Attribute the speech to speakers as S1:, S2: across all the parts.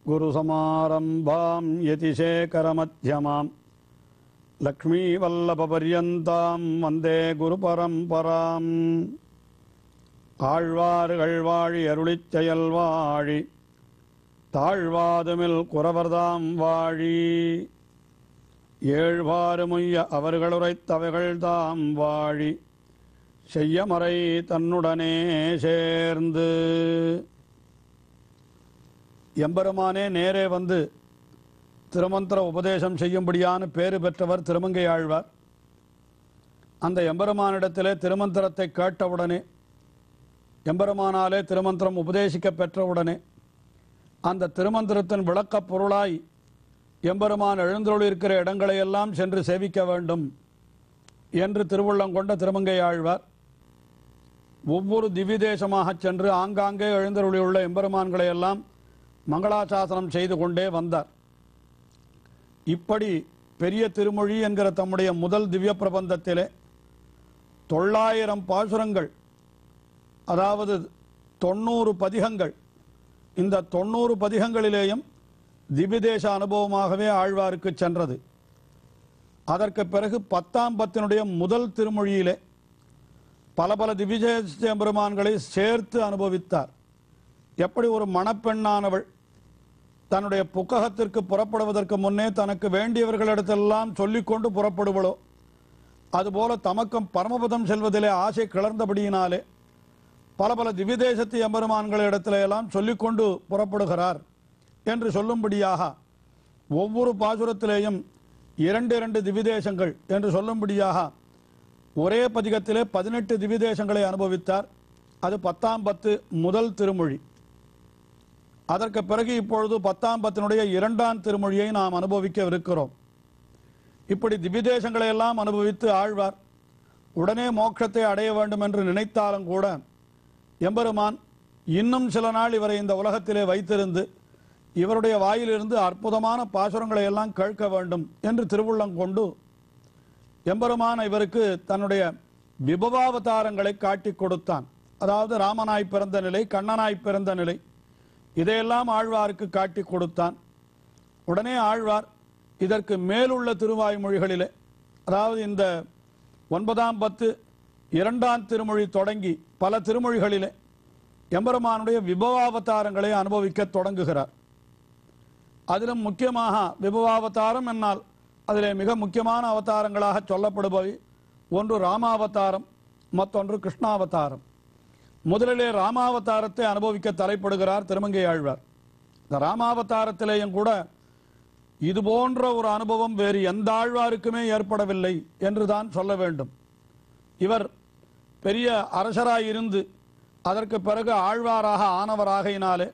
S1: अस्मद्गुरुसमारम्भां यतिशेखरमध्यमाम् லக்ஷ்மீவல்லபபர்யந்தாம் வந்தே குருபரம்பராம் ஆழ்வார்கள் வாழி அருளிச் செயல் வாழி தாழ்வாதுமில் குறவர்தாம் வாழி ஏழ்வாறுமுய்ய அவர்களுரைத்தவைகள்தாம் வாழி செய்யமறை தன்னுடனே சேர்ந்து எம்பெருமானே நேரே வந்து திருமந்திர உபதேசம் செய்யும்படியான பேறு பெற்றவர் திருமங்கை ஆழ்வார் அந்த எம்பெருமானிடத்திலே திருமந்திரத்தை கேட்டவுடனே எம்பெருமானாலே திருமந்திரம் உபதேசிக்க பெற்றவுடனே அந்த திருமந்திரத்தின் விளக்கப் பொருளாய் எம்பெருமான் எழுந்தருளிருக்கிற இடங்களையெல்லாம் சென்று சேவிக்க வேண்டும் என்று திருவுள்ளம் கொண்ட திருமங்கை ஆழ்வார் ஒவ்வொரு திவ்ய தேசமாகச் சென்று ஆங்காங்கே எழுந்தருளியுள்ள எம்பெருமான்களை எல்லாம் மங்களாசாசனம் செய்து கொண்டே வந்தார் இப்படி பெரிய திருமொழி என்கிற தம்முடைய முதல் திவ்ய பிரபந்தத்திலே தொள்ளாயிரம் பாசுரங்கள் அதாவது தொண்ணூறு பதிகங்கள் இந்த தொண்ணூறு பதிகங்களிலேயும் திவ்யதேச அனுபவமாகவே ஆழ்வாருக்கு சென்றது அதற்கு பிறகு பத்தாம் பத்தினுடைய முதல் திருமொழியிலே பல பல திவ்யதேச பெருமான்களை சேர்த்து அனுபவித்தார் எப்படி ஒரு மணப்பெண்ணானவள் தன்னுடைய புக்ககத்திற்கு புறப்படுவதற்கு முன்னே தனக்கு வேண்டியவர்களிடத்தெல்லாம் சொல்லிக்கொண்டு புறப்படுவளோ அதுபோல தமக்கும் பரமபதம் செல்வதிலே ஆசை கிளர்ந்தபடியினாலே பல பல திவ்யதேசத்து எம்பெருமான்களிடத்திலே எல்லாம் சொல்லிக்கொண்டு புறப்படுகிறார் என்று சொல்லும்படியாக ஒவ்வொரு பாசுரத்திலேயும் இரண்டு இரண்டு திவ்யதேசங்கள் என்று சொல்லும்படியாக ஒரே பதிகத்திலே பதினெட்டு திவ்யதேசங்களை அனுபவித்தார் அது பத்தாம் பத்து முதல் திருமொழி அதற்கு பிறகு இப்பொழுது பத்தாம் பத்தினுடைய இரண்டாம் திருமொழியை நாம் அனுபவிக்கவிருக்கிறோம் இப்படி திவ்யதேசங்களை எல்லாம் அனுபவித்து ஆழ்வார் உடனே மோட்சத்தை அடைய வேண்டும் என்று நினைத்தாலும் கூட எம்பெருமான் இன்னும் சில நாள் இவரை இந்த உலகத்திலே வைத்திருந்து இவருடைய வாயிலிருந்து அற்புதமான பாசுரங்களை எல்லாம் கேட்க வேண்டும் என்று திருவுள்ளம் கொண்டு எம்பெருமான் இவருக்கு தன்னுடைய விபவாவதாரங்களை காட்டிக் கொடுத்தான் அதாவது ராமனாய் பிறந்த நிலை கண்ணனாய் பிறந்த நிலை இதையெல்லாம் ஆழ்வாருக்கு காட்டி கொடுத்தான் உடனே ஆழ்வார் இதற்கு மேலுள்ள திருவாய்மொழிகளிலே அதாவது இந்த ஒன்பதாம் பத்து இரண்டாம் திருமொழி தொடங்கி பல திருமொழிகளிலே எம்பெருமானுடைய விபவாவதாரங்களை அனுபவிக்க தொடங்குகிறார் அதிலும் முக்கியமாக விபவாவதாரம் என்னால் அதிலே மிக முக்கியமான அவதாரங்களாக சொல்லப்படுபவை ஒன்று ராமாவதாரம் மற்றொன்று கிருஷ்ணாவதாரம் முதலிலே ராமாவதாரத்தை அனுபவிக்க தலைப்படுகிறார் திருமங்கை ஆழ்வார் இந்த ராமாவதாரத்திலேயும் கூட இது போன்ற ஒரு அனுபவம் வேறு எந்த ஆழ்வாருக்குமே ஏற்படவில்லை என்றுதான் சொல்ல வேண்டும் இவர் பெரிய அரசராய் இருந்து அதற்கு பிறகு ஆழ்வாராக ஆனவராகையினாலே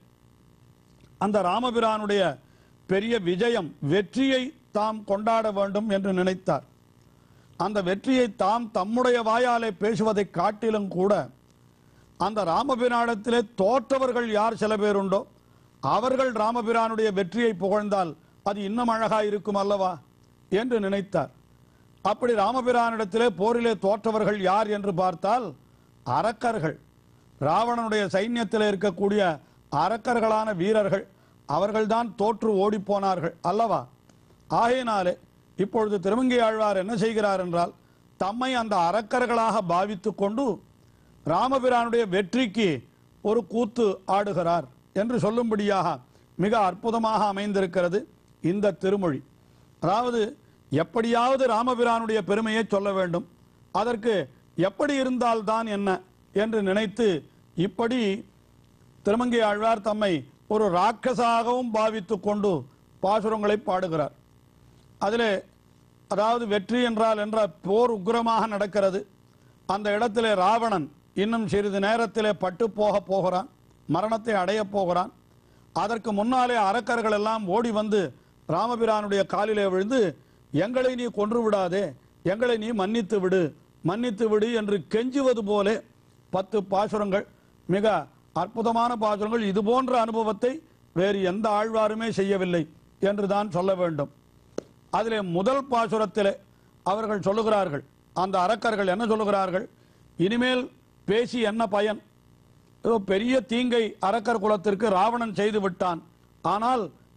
S1: அந்த ராமபிரானுடைய பெரிய விஜயம் வெற்றியை தாம் கொண்டாட வேண்டும் என்று நினைத்தார் அந்த வெற்றியை தாம் தம்முடைய வாயாலே பேசுவதை காட்டிலும் கூட அந்த ராமபிரானத்திலே தோற்றவர்கள் யார் சில பேர் உண்டோ அவர்கள் ராமபிரானுடைய வெற்றியை புகழ்ந்தால் அது இன்னும் அழகா இருக்கும் அல்லவா என்று நினைத்தார் அப்படி ராமபிரானிடத்திலே போரிலே தோற்றவர்கள் யார் என்று பார்த்தால் அரக்கர்கள் ராவணனுடைய சைன்யத்தில் இருக்கக்கூடிய அரக்கர்களான வீரர்கள் அவர்கள்தான் தோற்று ஓடிப்போனார்கள் அல்லவா ஆகையினாலே இப்பொழுது திருமங்கை ஆழ்வார் என்ன செய்கிறார் என்றால் தம்மை அந்த அரக்கர்களாக பாவித்துக் கொண்டு ராமபிரானுடைய வெற்றிக்கு ஒரு கூத்து ஆடுகிறார் என்று சொல்லும்படியாக மிக அற்புதமாக அமைந்திருக்கிறது இந்த திருமொழி அதாவது எப்படியாவது ராமபிரானுடைய பெருமையை சொல்ல வேண்டும் அதற்கு எப்படி இருந்தால்தான் என்ன என்று நினைத்து இப்படி திருமங்கை ஆழ்வார் தம்மை ஒரு ராட்சசாகவும் பாவித்துக் கொண்டு பாசுரங்களை பாடுகிறார் அதிலே அதாவது வெற்றி என்றால் என்ற போர் உக்கிரமாக நடக்கிறது அந்த இடத்திலே ராவணன் இன்னும் சிறிது நேரத்திலே பட்டு போக போகிறான் மரணத்தை அடையப் போகிறான் அதற்கு முன்னாலே அரக்கர்கள் எல்லாம் ஓடி வந்து ராமபிரானுடைய காலிலே விழுந்து எங்களை நீ கொன்று விடாதே எங்களை நீ மன்னித்து விடு மன்னித்து விடு என்று கெஞ்சுவது போலே பத்து பாசுரங்கள் மிக அற்புதமான பாசுரங்கள் இது போன்ற அனுபவத்தை வேறு எந்த ஆழ்வாருமே செய்யவில்லை என்று தான் சொல்ல வேண்டும் அதிலே முதல் பாசுரத்திலே அவர்கள் சொல்லுகிறார்கள் அந்த அரக்கர்கள் என்ன சொல்லுகிறார்கள் இனிமேல் பேசி என்ன பயன் ஏதோ பெரிய தீங்கை அரக்கர் குலத்திற்கு ராவணன் செய்து விட்டான் ஆனால்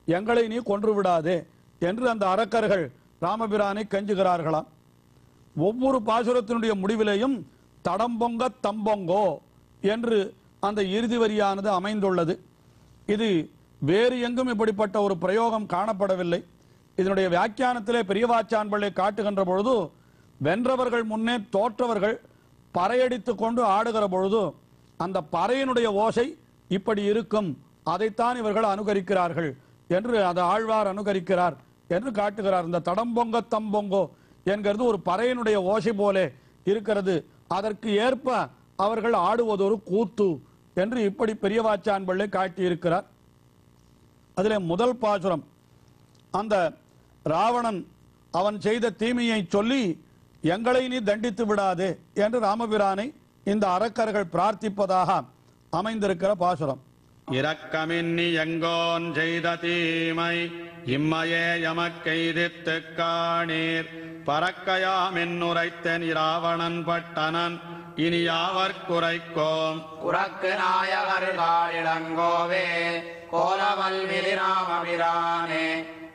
S1: எங்களை நீ கொன்று விடாதே என்று அந்த அரக்கர்கள் ராமபிரானை கெஞ்சுகிறார்களாம் ஒவ்வொரு பாசுரத்தினுடைய முடிவிலேயும் தடம்பொங்க தம்பொங்கோ என்று அந்த இறுதி வரியானது அமைந்துள்ளது இது வேறு எங்கும் இப்படிப்பட்ட ஒரு பிரயோகம் காணப்படவில்லை இதனுடைய வியாக்கியானத்திலே பெரியவாச்சான்பள்ளை காட்டுகின்ற பொழுது வென்றவர்கள் முன்னே தோற்றவர்கள் பறையடித்துக் கொண்டு ஆடுகிற பொழுது அந்த பறையினுடைய ஓசை இப்படி இருக்கும் அதைத்தான் இவர்கள் அனுகரிக்கிறார்கள் என்று அதை ஆழ்வார் அனுகரிக்கிறார் என்று காட்டுகிறார் இந்த தடம்பொங்க தம்பொங்கோ என்கிறது ஒரு பறையினுடைய ஓசை போலே இருக்கிறது அதற்கு ஏற்ப அவர்கள் ஆடுவது ஒரு கூத்து என்று இப்படி பெரியவாச்சான் பிள்ளை காட்டியிருக்கிறார் அதிலே முதல் பாசுரம் அந்த ராவணன் அவன் செய்த தீமையை சொல்லி எங்களை நீ தண்டித்து விடாதே என்று ராமபிரானை இந்த அரக்கர்கள் பிரார்த்திப்பதாக அமைந்திருக்கிற பாசுரம்
S2: இரக்கமின்னி எங்கோன் செய்த தீமை இம்மையே எமக்கெய்தித்துக் காணீர் பறக்கையாமென்னுரைத்தன் இராவணன் பட்டனன் இனி யாவர் குறைக்கோம்
S3: குறக்கு நாயகர்கள் இளங்கோவே கோலவல்விலி ராமபிரானே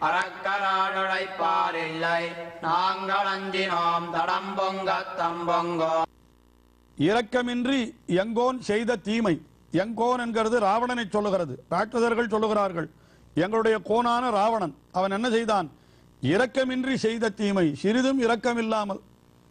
S3: அறக்கராடுழைப்பாரில்லை நாங்கள் அஞ்சினோம் தடம்பொங்கத் தம்பொங்கோ
S1: இரக்கமின்றி எங்கோன் செய்த தீமை எங்கோன் என்கிறது ராவணனை சொல்லுகிறது ராட்சதர்கள் சொல்லுகிறார்கள் எங்களுடைய கோனான ராவணன் அவன் என்ன செய்தான் இரக்கமின்றி செய்த தீமை சிறிதும் இரக்கமில்லாமல்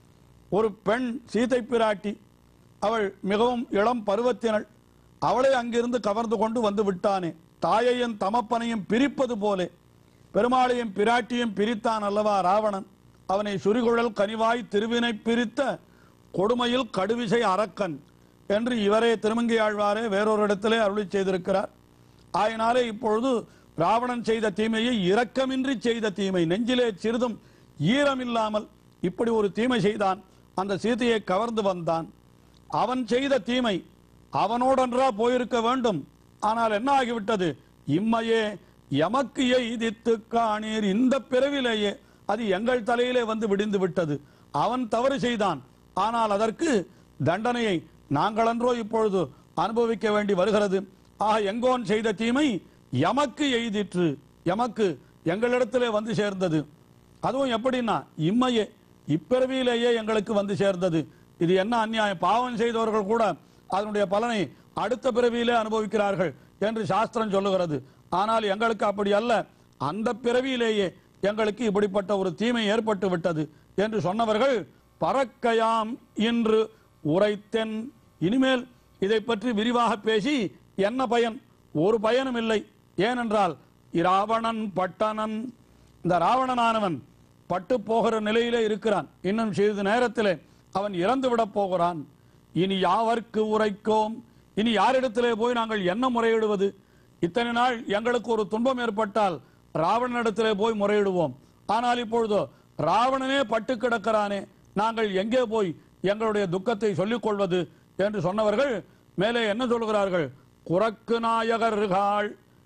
S1: ஒரு பெண் சீதை பிராட்டி அவள் மிகவும் இளம் பருவத்தினள் அவளை அங்கிருந்து கவர்ந்து கொண்டு வந்து விட்டானே தாயையும் தமப்பனையும் பிரிப்பது போலே பெருமாளையும் பிராட்டியும் பிரித்தான் அல்லவா ராவணன் அவனை சுரிகுழல் கனிவாய் திருவினை பிரித்த கொடுமையில் கடுவிசை அரக்கன் என்று இவரே திருமங்கையாழ்வாரே வேறொரு இடத்திலே அருளி செய்திருக்கிறார் ஆயினாலே இப்பொழுது ராவணன் செய்த தீமையை இரக்கமின்றி செய்த தீமை நெஞ்சிலே சிறிதும் ஈரமில்லாமல் இப்படி ஒரு தீமை செய்தான் அந்த சீதையை கவர்ந்து வந்தான் அவன் செய்த தீமை அவனோடன்றா போயிருக்க வேண்டும் ஆனால் என்ன ஆகிவிட்டது இம்மையே எமக்கு எய்தித்து காணீர் இந்த பிறவிலேயே அது எங்கள் தலையிலே வந்து விடிந்து விட்டது அவன் தவறு செய்தான் ஆனால் அதற்கு தண்டனையை நாங்களன்றோ இப்பொழுது அனுபவிக்க வேண்டி வருகிறது ஆக எங்கோன் செய்த தீமை எமக்கு எய்திற்று எமக்கு எங்களிடத்திலே வந்து சேர்ந்தது அதுவும் எப்படின்னா இம்மையே இப்பிறவியிலேயே எங்களுக்கு வந்து சேர்ந்தது இது என்ன அநியாயம் பாவம் செய்தவர்கள் கூட அதனுடைய பலனை அடுத்த பிறவியிலே அனுபவிக்கிறார்கள் என்று சாஸ்திரம் சொல்லுகிறது ஆனால் எங்களுக்கு அப்படி அல்ல அந்த பிறவியிலேயே எங்களுக்கு இப்படிப்பட்ட ஒரு தீமை ஏற்பட்டு விட்டது என்று சொன்னவர்கள் பறக்கையாம் இன்று உரைத்தென் இனிமேல் இதை பற்றி விரிவாக பேசி என்ன பயன் ஒரு பயனும் இல்லை ஏனென்றால் இராவணன் பட்டணன் இந்த ராவணனானவன் பட்டு போகிற நிலையிலே இருக்கிறான் இன்னும் சிறிது நேரத்திலே அவன் இறந்து விடப் போகிறான் இனி யாவர்க்கு உரைக்கோம் இனி யாரிடத்திலே போய் நாங்கள் என்ன முறையிடுவது இத்தனை நாள் எங்களுக்கு ஒரு துன்பம் ஏற்பட்டால் ராவணனிடத்திலே போய் முறையிடுவோம் ஆனால் இப்பொழுதோ ராவணனே பட்டு கிடக்கிறானே நாங்கள் எங்கே போய் எங்களுடைய துக்கத்தை சொல்லிக் கொள்வது என்று சொன்னவர்கள் மேலே என்ன சொல்கிறார்கள் குரக்கு நாயகர்கள்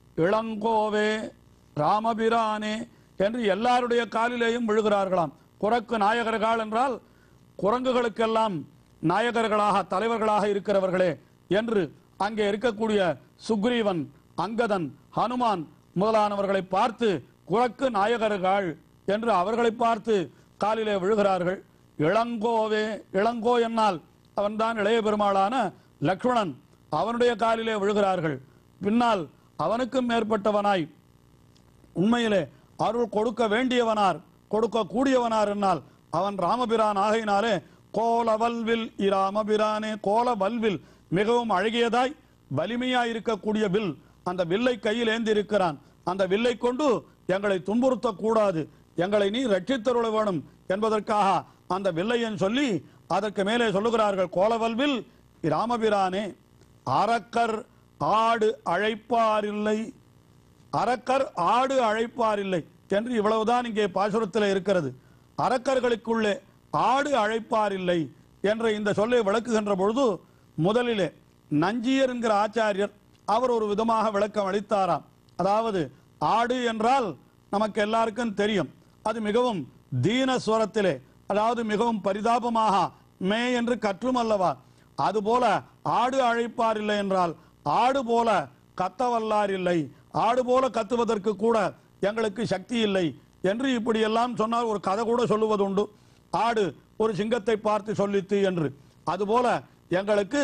S1: இளங்கோவே ராமபிரானே என்று எல்லாருடைய காலிலேயும் விழுகிறார்களாம் குரக்கு நாயகர்கள் என்றால் குரங்குகளுக்கெல்லாம் நாயகர்களாக தலைவர்களாக இருக்கிறவர்களே என்று அங்கே இருக்கக்கூடிய சுக்ரீவன் அங்கதன் ஹனுமான் முதலானவர்களை பார்த்து குரக்கு நாயகர்கள் என்று அவர்களை பார்த்து காலிலே விழுகிறார்கள் இளங்கோவே இளங்கோ என்னால் அவன்தான் இளைய பெருமாளான லக்ஷ்மணன் அவனுடைய காலிலே விழுகிறார்கள் பின்னால் அவனுக்கும் மேற்பட்டவனாய் உண்மையிலே அருள் கொடுக்க வேண்டியவனார் கொடுக்க கூடியவனார் என்னால் அவன் ராமபிரான் ஆகையினாலே கோலவல்வில் இராமபிரானே கோலவல்வில் மிகவும் அழகியதாய் வலிமையாய் இருக்கக்கூடிய வில் அந்த வில்லை கையில் ஏந்தி இருக்கிறான் அந்த வில்லை கொண்டு எங்களை துன்புறுத்த கூடாது எங்களை நீ ரட்சித்தருள வேணும் என்பதற்காக அந்த வில்லையன் சொல்லி அதற்கு மேலே சொல்லுகிறார்கள் கோலவல்வில் ராமபிரானே அரக்கர் ஆடு அழைப்பாரில்லை அரக்கர் ஆடு அழைப்பாரில்லை என்று இவ்வளவுதான் இங்கே பாசுரத்தில் இருக்கிறது அரக்கர்களுக்குள்ளே ஆடு அழைப்பாரில்லை என்ற இந்த சொல்லை விளக்குகின்ற பொழுது முதலிலே நஞ்சியர் என்கிற ஆச்சாரியர் அவர் ஒரு விதமாக விளக்கம் அளித்தாராம் அதாவது ஆடு என்றால் நமக்கு எல்லாருக்கும் தெரியும் அது மிகவும் தீன ஸ்வரத்திலே அதாவது மிகவும் பரிதாபமாக மே என்று கற்றும் அல்லவா அதுபோல ஆடு அழைப்பார் இல்லை என்றால் ஆடு போல கத்தவல்லார் இல்லை ஆடு போல கத்துவதற்கு கூட எங்களுக்கு சக்தி இல்லை என்று இப்படியெல்லாம் சொன்னால் ஒரு கதை கூட சொல்லுவது உண்டு ஆடு ஒரு சிங்கத்தை பார்த்து சொல்லித்து என்று அதுபோல எங்களுக்கு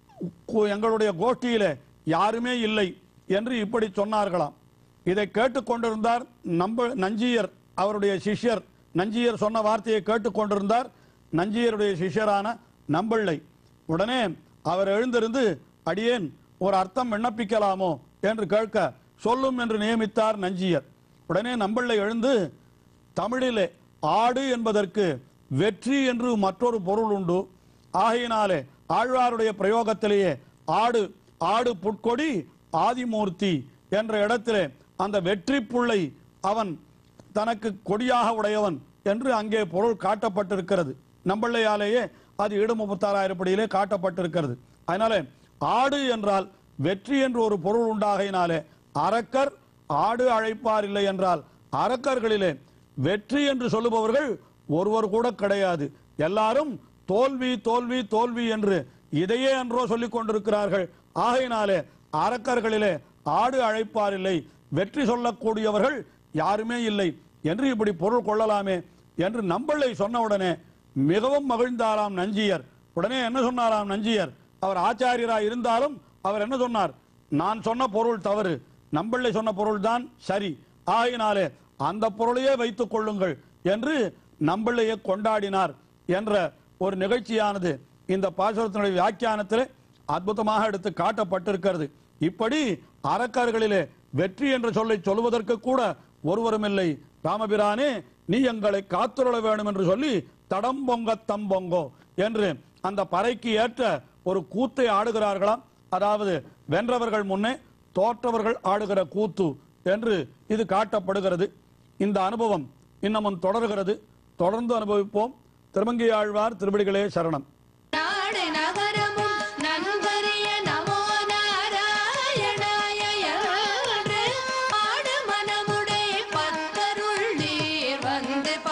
S1: கு- எங்களுடைய கோஷ்டியிலே யாருமே இல்லை என்று இப்படி சொன்னார்களாம் இதை கேட்டுக்கொண்டிருந்தார் நம்ப நஞ்சியர் அவருடைய சிஷ்யர் நஞ்சியர் சொன்ன வார்த்தையை கேட்டுக்கொண்டிருந்தார் நஞ்சியருடைய சிஷ்யரான நம்பிள்ளை உடனே அவர் எழுந்திருந்து அடியேன் ஒரு அர்த்தம் விண்ணப்பிக்கலாமோ என்று கேட்க சொல்லும் என்று நியமித்தார் நஞ்சியர் உடனே நம்பிள்ளை எழுந்து தமிழிலே ஆடு என்பதற்கு வெற்றி என்று மற்றொரு பொருள் உண்டு ஆகையினாலே ஆழ்வாருடைய பிரயோகத்திலேயே ஆடு ஆடு புட்கொடி ஆதிமூர்த்தி என்ற இடத்திலே அந்த வெற்றி புள்ளை அவன் தனக்கு கொடியாக உடையவன் என்று அங்கே பொருள் காட்டப்பட்டிருக்கிறது நம்பிள்ளையாலேயே அது ஈடுமுப்பத்தாறாயிரப்படியிலே காட்டப்பட்டிருக்கிறது அதனாலே ஆடு என்றால் வெற்றி என்று ஒரு பொருள் உண்டாகையினாலே அரக்கர் ஆடு அழைப்பார் இல்லை என்றால் அரக்கர்களிலே வெற்றி என்று சொல்லுபவர்கள் ஒருவர் கூட கிடையாது எல்லாரும் தோல்வி தோல்வி தோல்வி என்று இதையே என்றோ சொல்லிக் கொண்டிருக்கிறார்கள் ஆகையினாலே அரக்கர்களிலே ஆடு அழைப்பார் இல்லை வெற்றி சொல்லக்கூடியவர்கள் யாருமே இல்லை என்று இப்படி பொருள் கொள்ளலாமே என்று நம்பளை சொன்னவுடனே மிகவும் மகிழ்ந்தாராம் நஞ்சியர் உடனே என்ன சொன்னாராம் நஞ்சியர் அவர் ஆச்சாரியராய் இருந்தாலும் அவர் என்ன சொன்னார் நான் சொன்ன பொருள் தவறு நம்பிள்ளை சொன்ன பொருள் தான் சரி ஆகையினாலே அந்த பொருளையே வைத்துக் கொள்ளுங்கள் என்று நம்பிள்ளையை கொண்டாடினார் என்ற ஒரு நிகழ்ச்சியானது இந்த பாசுரத்தினுடைய வியாக்கியானத்திலே அற்புதமாக எடுத்து காட்டப்பட்டிருக்கிறது இப்படி அரக்கர்களிலே வெற்றி என்ற சொல்லை சொல்வதற்கு கூட ஒருவரும் இல்லை ராமபிரானே நீ எங்களை காத்துருள வேண்டும் என்று சொல்லி தடம்பொங்க தம்பொங்கோ என்று அந்த பறைக்கு ஏற்ற ஒரு கூத்தை ஆடுகிறார்களாம் அதாவது வென்றவர்கள் முன்னே தோற்றவர்கள் ஆடுகிற கூத்து என்று இது காட்டப்படுகிறது இந்த அனுபவம் இன்னமும் தொடர்கிறது தொடர்ந்து அனுபவிப்போம் திருமங்கையாழ்வார் திருவடிகளே சரணம்
S4: நாடு நகரமும் நன்கரிய நமோ நாராயணாய என்று ஆடு மனமுடை பத்தருள் நீர் வந்து